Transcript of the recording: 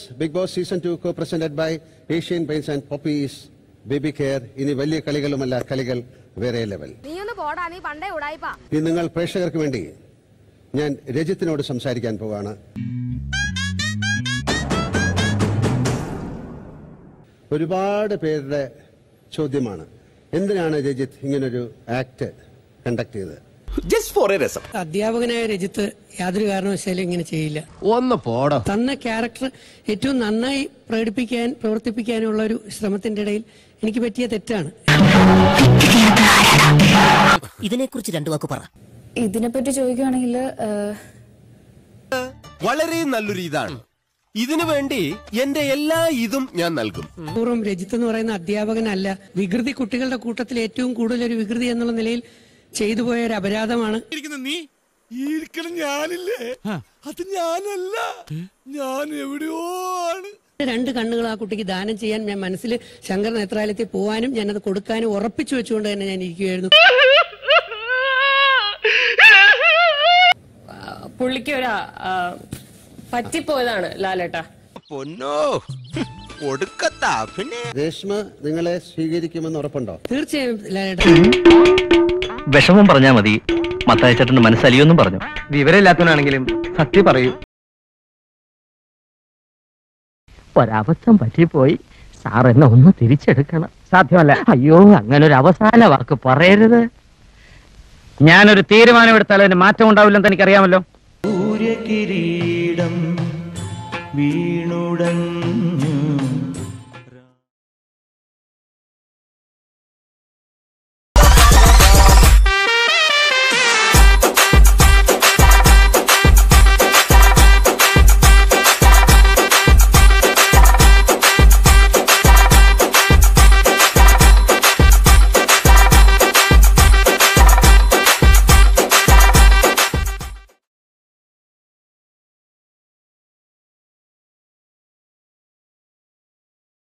big Boss season two co presented by Asian Paints and Poppees baby care ഇനി വലിയ കളികളുമല്ല കളികൾ വേറെ level നീ ഒന്ന് പോടാ നീ പണ്ടേ ഉടായിപ്പാ ഇനി നിങ്ങൾ പ്രേക്ഷകർക്ക് വേണ്ടി ഞാൻ രജിത്തിനോട് സംസാരിക്കാൻ പോവാണ് ഒരുപാട് പേരുടെ ചോദ്യമാണ് എന്തിനാണ് രജിത്ത് ഇങ്ങനൊരു ആക്ട് കണ്ടക്ട് ചെയ്തത് ജസ്റ്റ് ഫോർ എ രസം അധ്യാപകനായ രജിത്ത് യാതൊരു കാരണവശാലും ഇങ്ങനെ ചെയ്യില്ല ഒന്ന് പോടോ തന്ന ക്യാരക്ടർ ഏറ്റവും നന്നായി പ്രകടിപ്പിക്കാൻ പ്രവർത്തിപ്പിക്കാനുള്ള ഒരു ശ്രമത്തിന്റെ ഇടയിൽ എനിക്ക് പറ്റിയ തെറ്റാണ് ഇതിനെക്കുറിച്ച് രണ്ടു വാക്ക് പറ ഇതിനെപ്പറ്റി ചോദിക്കുകയാണെങ്കിൽ വളരെ നല്ലൊരു ഇതാണ് ഇതിനു വേണ്ടി എന്റെ എല്ലാ ഇതും ഞാൻ നൽകും പൂർവ്വം രജിത്ത് എന്ന് പറയുന്ന അധ്യാപകനല്ല വികൃതി കുട്ടികളുടെ കൂട്ടത്തിൽ ഏറ്റവും കൂടുതൽ ഒരു വികൃതി എന്നുള്ള നിലയിൽ ചെയ്തു പോയ ഒരു അപരാധമാണ് നീ ഈ ഇരിക്കണ ഞാനില്ലേ അത് ഞാനല്ല ഞാൻ എവിടെയോ ആണ് രണ്ട് കണ്ണുകൾ ആ കുട്ടിക്ക് ദാനം ചെയ്യാൻ ഞാൻ മനസ്സിൽ ശങ്കർ നേത്രാലയത്തിൽ പോകാനും ഞാനത് കൊടുക്കാനും ഉറപ്പിച്ചു വെച്ചുകൊണ്ട് തന്നെ ഞാൻ ഇരിക്കുകയായിരുന്നു പുള്ളിക്ക് ഒരു ആ, പറ്റിപ്പോയതാണ് ലാലേട്ടാ പൊന്നോ ഒടുക്കത്താ പിന്നെ രേഷ്മ നിങ്ങളെ സ്വീകരിക്കുമെന്ന് ഉറപ്പുണ്ടോ തീർച്ചയായും ലാലേട്ട വിഷമം പറഞ്ഞാ മതി മത്തായച്ചേട്ടന്റെ മനസ്സലിയൊന്നും പറഞ്ഞു വിവരമില്ലാത്തവനാണെങ്കിലും സത്യം പറയൂ ഒരബദ്ധം പറ്റിപ്പോയി സാർ എന്നെ ഒന്ന് തിരിച്ചെടുക്കണം സാധ്യമല്ല അയ്യോ അങ്ങനെ ഒരു അവസാന വാക്ക് പറയരുത് ഞാനൊരു തീരുമാനമെടുത്താൽ അതിന് മാറ്റം ഉണ്ടാവില്ലെന്ന് എനിക്കറിയാമല്ലോ സൂര്യകിരീടം വീണുടഞ്ഞു